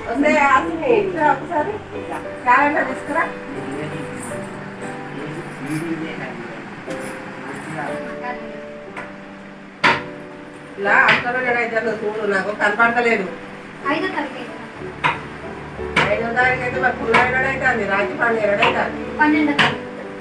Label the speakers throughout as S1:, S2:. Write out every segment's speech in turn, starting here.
S1: వస్తే ఆశని ఇట్లా ఒకసారి క్యాలెండర్ తీసుకురా ఇలా అంతలో అయితే చూడు నాకు కనపడతలేదు
S2: ఐదో తారీఖు
S1: ఐదో తారీఖు అయితే మరి పుల్ల ఎరడైతుంది రాజీ పండుగ ఎరడైతుంది
S2: పన్నెండో తారీఖు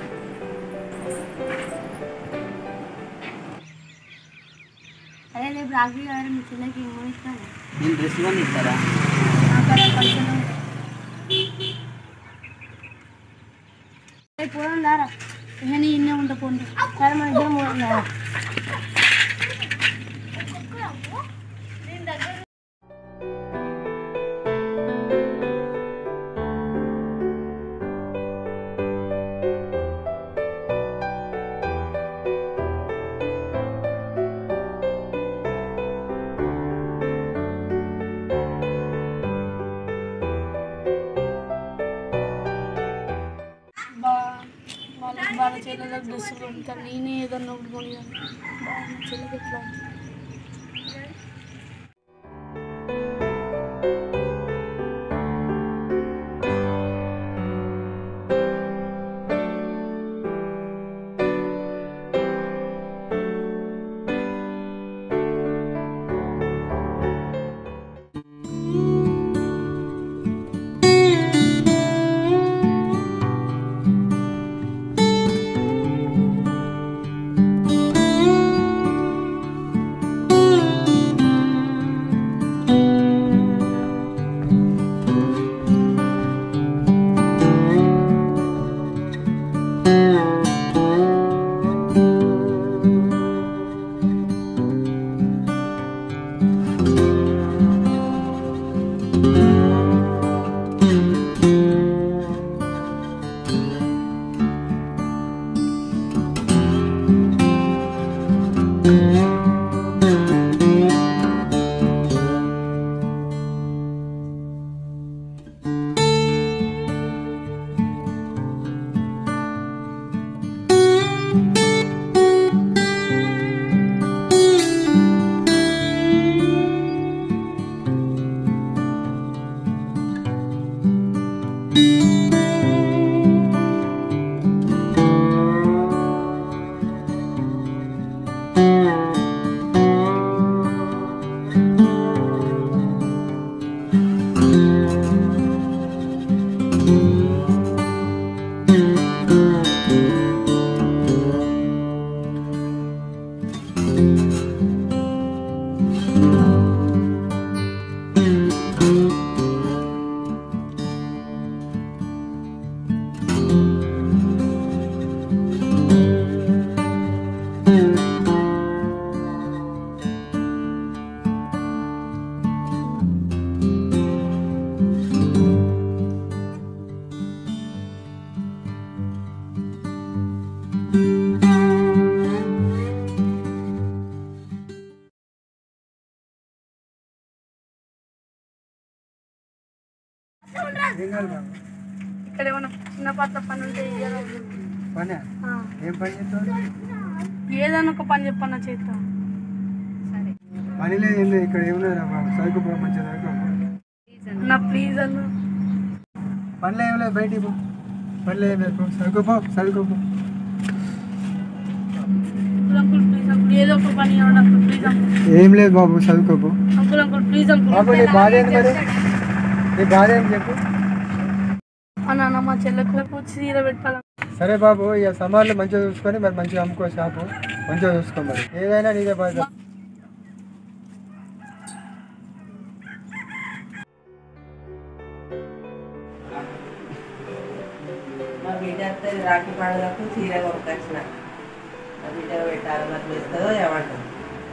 S2: అదే రేపు రాత్రి గారు మీ చెల్లెకి ఏమో ఇస్తాను
S3: నేను డ్రెస్ కొని ఇస్తారా
S2: పోదాం దారా నేను ఇన్నే ఉంటా పోండి సరే మన ఇద్దరం పోదాం దారా
S4: బా వాళ్ళకి వాళ్ళ చెల్లెలకు డ్రెస్సులు కొంటారు నేనే ఏదన్నా ఒకటి కొనియాలి బా మా చెల్లెకి ఎట్లా ఇక్కడ ఏమైనా చిన్న పాత్ర పని ఉంటే ఇయ్యాలి.
S5: పని
S4: ఆ.
S5: ఏం పని చేస్తావు
S4: ఏదైనా ఒక పని చెప్పన్నా చేస్తా
S5: పని లేదు ఏం లేదు ఇక్కడ ఏమున్నది బాబు చదువుకోపో మంచిగా చదువుకోపో
S4: నా ప్లీజ్ అన్న
S5: పనిలో ఏం లేదు బయటికి పో పనిలో ఏం లేదు పో చదువుకోపో చదువుకోపో
S4: అంకుల్ అంకుల్ ప్లీజ్ అంకుల్ ఏదో ఒక పని ఇవ్వండి అంకుల్ ప్లీజ్ అంకుల్
S5: ఏం లేదు బాబు చదువుకోపో
S4: అంకుల్ అంకుల్ ప్లీజ్
S5: బాబు
S4: అంకుల్
S5: నీ బాధ ఏంది మరి నీ బాధ ఏంటి చెప్పు
S4: అన్న అన్న మా చెల్లెకు చీర పెట్టాలి
S5: సరే బాబు ఇక సామాన్లు మంచిగా చూసుకొని మరి మంచిగా అమ్ముకో షాపు మంచిగా చూసుకో మరి ఏదైనా నీదే బాధ్యత
S1: మా బిడ్డ వస్తే రాఖీ పండుగకు చీర కొనుకొచ్చిన మా బిడ్డ పెట్టాలి మరి ఇస్తుందో ఏమంటారు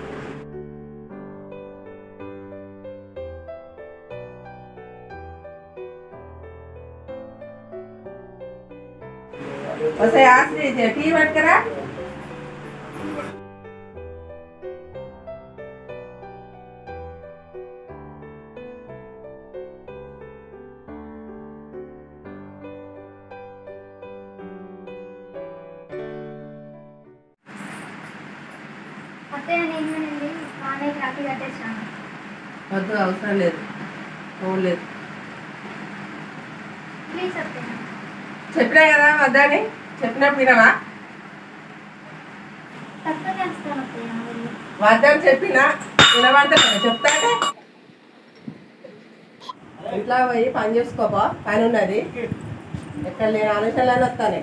S1: వస్తే ఆశ్రీ టీ పట్టుకరా
S2: అత్తయ్య నేను నుండి నాన్నకి రాఖీ కట్టేసాను
S1: వద్దు అవసరం లేదు పోలేదు
S2: ప్లీజ్ అత్తయ్య
S1: చెప్పినా కదా వద్దని చెప్పినప్పుడు వినవా
S2: తక్కువ చేస్తాను అత్తయ్య వెళ్ళి
S1: వద్దని చెప్పినా వినబడతా చెప్తా అంటే ఇంట్లో పోయి పని చేసుకోపో పని ఉన్నది ఎక్కడ లేని ఆలోచనలు వస్తానే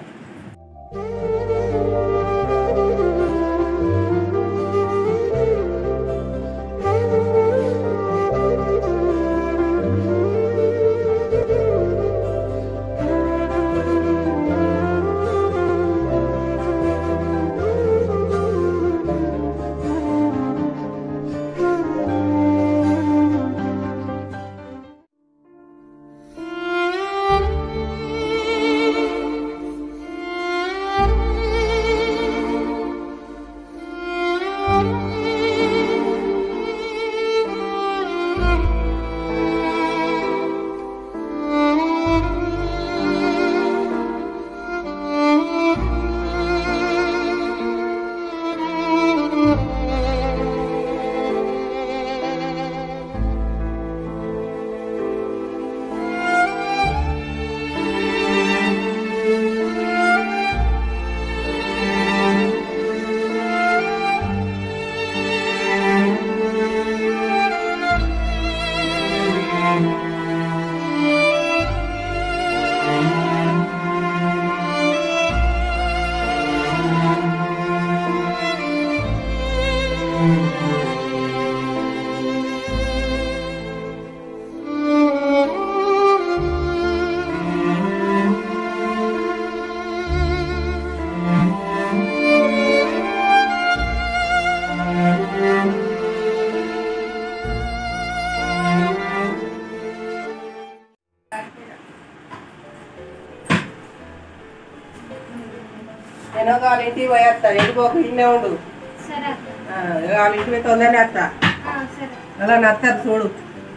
S1: నేను వాళ్ళ ఇంటికి పోయేస్తా ఇంటికి పోక ఇన్నే ఉండు
S2: సరే అత్తయ్య
S1: ఆ, వాళ్ళ ఇంటికి పోయి తొందరనే వస్తా
S2: ఆ, సరే
S1: అలా నస్తారు చూడు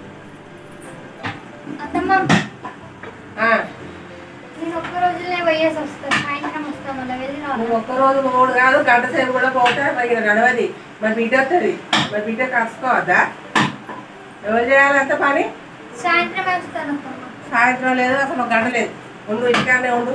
S2: అత్తమ్మ
S1: ఆ,
S2: నేను ఒక్క రోజులే పోయేసి వస్తాను సాయంత్రం వస్తాను మళ్ళీ వెళ్ళి రావాలి
S1: నువ్వు ఒక్కరోజు మూడు కాదు గంట సేపు కూడా పోతే మరి ఈయన గడవది మరి బిడ్డ వస్తుంది మరి బిడ్డ కలుసుకోవద్దా ఎవరు చేయాలంత పని
S2: సాయంత్రం వస్తాను అత్తమ్మ
S1: సాయంత్రం లేదు అసలు ఒక గంట లేదు ఉండు ఇంటికానే ఉండు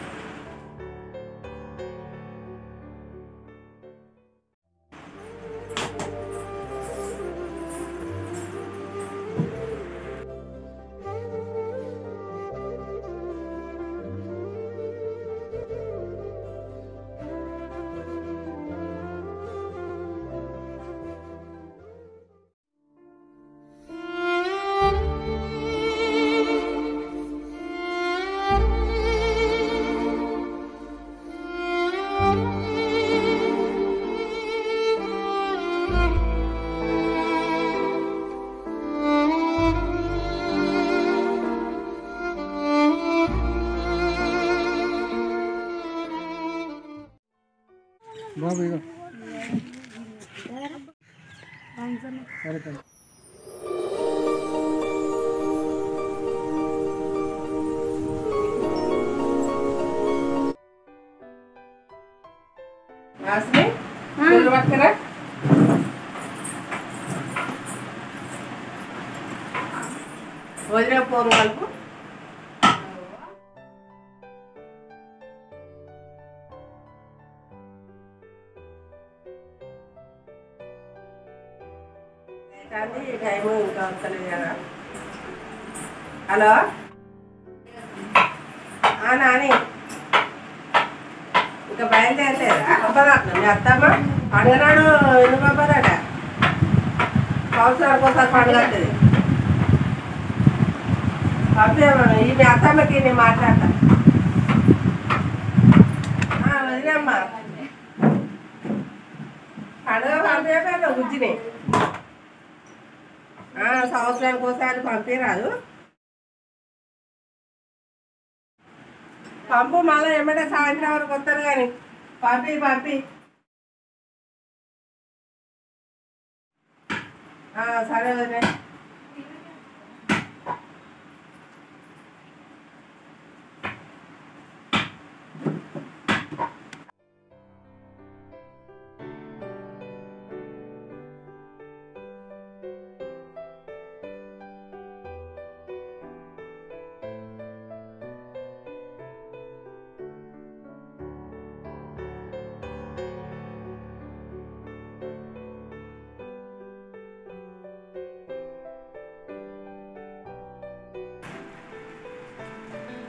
S5: బాబు ఇగో సరే తల్లి
S1: వాసిని చూడు పక్కన వదిలే పోరు కలుపు కానీ టైం ఇంకా వస్తలేదు కదా హలో ఆ నాని ఇంకా బయలుదేరలేదా పంపదాట్లా మీ అత్తమ్మ పండుగనాడు ఎందుకు పంపదట సంవత్సరానికి ఒకసారి పండుగ వస్తుంది పంపేమను ఈ మీ అత్తమ్మకి నేను మాట్లాడతా ఆ, వదిలేమ్మా పండుగ పంపేపోయినా గుజ్జిని ఆ, సంవత్సరానికి ఒకసారి పంపిరాదు పంపు మళ్ళీ ఏమంటే సాయంత్రం వరకు వస్తారు కానీ పంపి పంపి ఆ, సరే వదిలే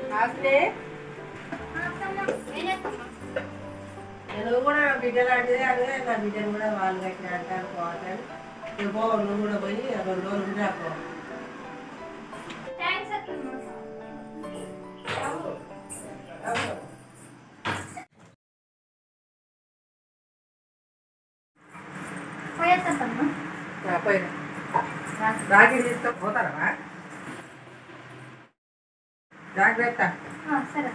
S1: హాస్నే నువ్వు కూడా బిడ్డలు అంటే అదే నా బిడ్డలు కూడా వాళ్ళు కట్టిన అంటారు పోతారు నువ్వు పో నువ్వు కూడా పోయి రెండు రోజులు ఉండి రాపో పోయినా రాగి తీసుకో పోతారా జాగ్రత్త
S2: సరే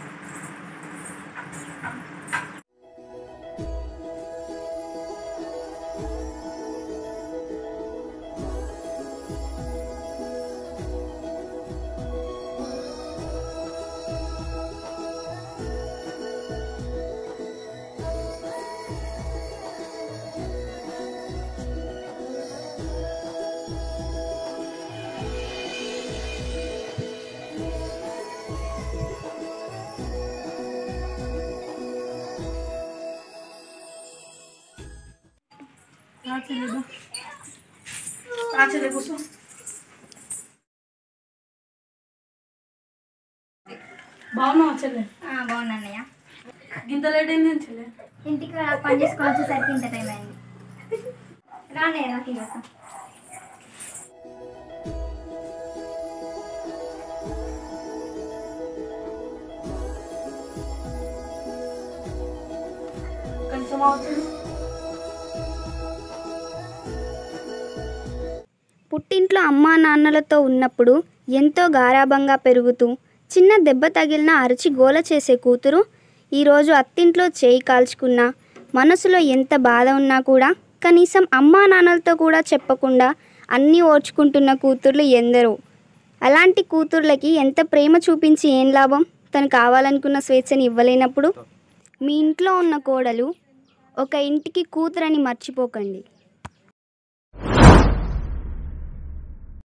S4: రా చెల్లెదా రా చెల్లె కూర్చో బాగున్నావా చెల్లె
S2: బాగున్నానయ్య
S4: గింత లేట్ అయింది ఏం చెల్లె
S2: ఇంటికి రా- పని చేసుకొని వచ్చేసరికి ఇంత టైం అయింది రానే నాకు ఇవ్వక
S4: కొంచెం అవుతుంది
S3: పుట్టింట్లో అమ్మా నాన్నలతో ఉన్నప్పుడు ఎంతో గారాబంగా పెరుగుతూ చిన్న దెబ్బ తగిలిన అరిచి గోల చేసే కూతురు ఈరోజు అత్తింట్లో చేయి కాల్చుకున్న మనసులో ఎంత బాధ ఉన్నా కూడా కనీసం అమ్మా నాన్నలతో కూడా చెప్పకుండా అన్నీ ఓర్చుకుంటున్న కూతుర్లు ఎందరో అలాంటి కూతుర్లకి ఎంత ప్రేమ చూపించి ఏం లాభం తను కావాలనుకున్న స్వేచ్ఛని ఇవ్వలేనప్పుడు మీ ఇంట్లో ఉన్న కోడలు ఒక ఇంటికి కూతురని మర్చిపోకండి